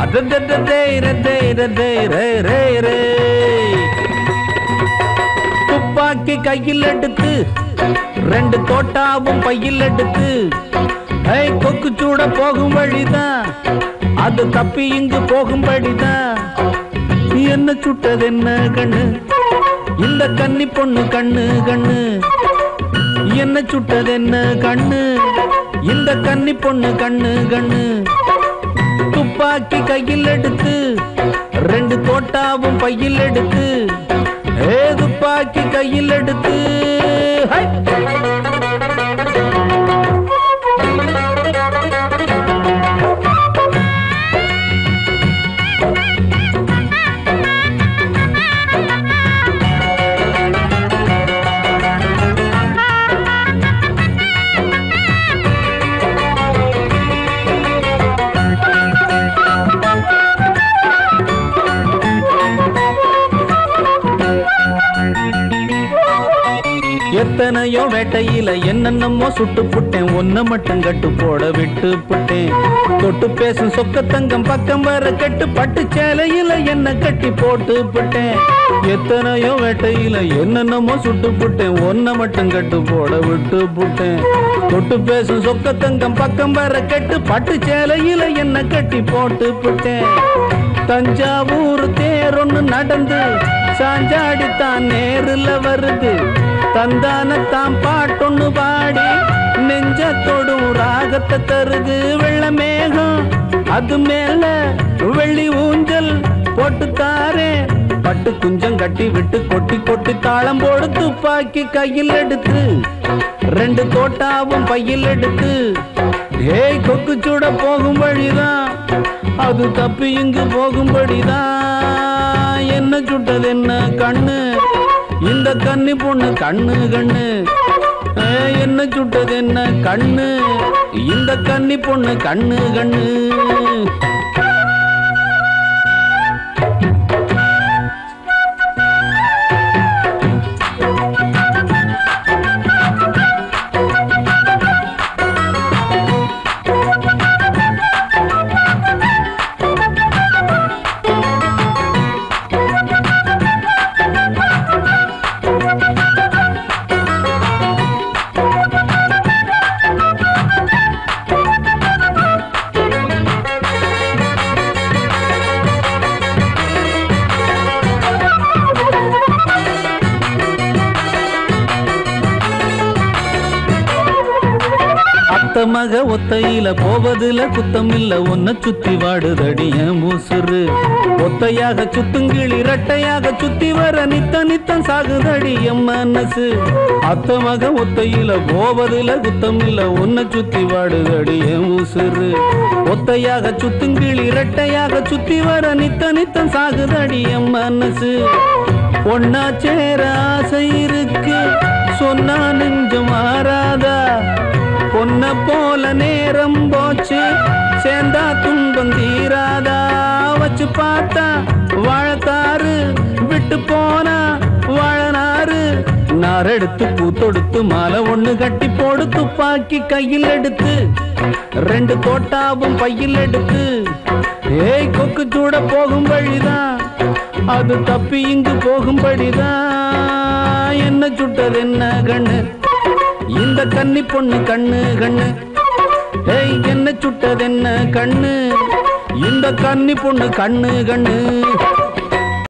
துப்பாக்கி கையில் எடுத்து ரெண்டு தோட்டாவும் பையில் எடுத்து ஏய் கொக்கு சூட போகும் வழிதான் அது தப்பி இங்கு போகும்படிதான் என்ன சுட்டது என்ன கண்ணு இந்த கன்னி பொண்ணு கண்ணு கண்ணு என்ன சுட்டது என்ன கண்ணு இந்த கன்னி பொண்ணு கண்ணு கண்ணு துப்பாக்கி கையில் எடுத்து ரெண்டு தோட்டாவும் பையில் எடுத்து ஏ துப்பாக்கி கையில் எடுத்து ஹை! எத்தனையோ வேட்டையில என்னென்னமோ சுட்டு புட்டேன் ஒன்ன மட்டும் கட்டு போட விட்டு புட்டேன் தொட்டு பேசும் சொக்க தங்கம் பக்கம் வர கட்டு பட்டு சேலையில என்ன கட்டி போட்டு புட்டேன் எத்தனையோ வேட்டையில என்னென்னமோ சுட்டு புட்டேன் ஒன்ன மட்டும் கட்டு போட விட்டு புட்டேன் தொட்டு பேசும் சொக்க தங்கம் பக்கம் வர கட்டு பட்டு சேலையில என்ன கட்டி போட்டு புட்டேன் தஞ்சாவூர் தேரொன்னு நடந்து சாஞ்சாடித்தான் நேருல வருது தந்தானத்தாம் பாட்டொன்னு பாடி நெஞ்ச தொடும் ராகத்தை தருது வெள்ள மேகம் அது மேல வெள்ளி ஊஞ்சல் போட்டு தாரே பட்டு குஞ்சம் கட்டி விட்டு கொட்டி கொட்டி தாளம் போடு துப்பாக்கி கையில் எடுத்து ரெண்டு தோட்டாவும் பையில் எடுத்து ஏய் கொக்கு சூட போகும் வழிதான் அது தப்பி இங்கு போகும்படிதான் என்ன சுட்டது என்ன கண்ணு இந்த கன்னி பொண்ணு கண்ணு கண்ணு ஏய், என்ன சுட்டது என்ன கண்ணு இந்த கன்னி பொண்ணு கண்ணு கண்ணு அத்த மக ஒத்தையில போவதுல குத்தம் இல்ல ஒன்ன சுத்தி வாடுதடி என் மூசுரு ஒத்தையாக சுத்துங்கிளி இரட்டையாக சுத்தி வர நித்த நித்தம் சாகுதடி என் மனசு அத்த மக ஒத்தையில போவதுல குத்தம் இல்ல ஒன்ன சுத்தி வாடுதடி என் உசுரு ஒத்தையாக சுத்துங்கிளி இரட்டையாக சுத்தி வர நித்த நித்தம் சாகுதடி என் மனசு ஒன்னா சேர ஆசை இருக்கு சொன்னா நெஞ்சம் மாறாதா பொன்ன போல நேரம் போச்சு சேர்ந்தா துன்பம் தீராதா வச்சு பார்த்தா வாழத்தாறு விட்டு போனா வாழனாறு நாரெடுத்து பூத்தொடுத்து மாலை ஒண்ணு கட்டி போடு துப்பாக்கி கையில் எடுத்து ரெண்டு தோட்டாவும் பையில் எடுத்து ஏய் கொக்கு சூட போகும் வழிதான் அது தப்பி இங்கு போகும்படிதான் என்ன சுட்டது என்ன கண்ணு இந்த கன்னி பொண்ணு கண்ணு கண்ணு ஏய் என்ன சுட்டது என்ன கண்ணு இந்த கன்னி பொண்ணு கண்ணு கண்ணு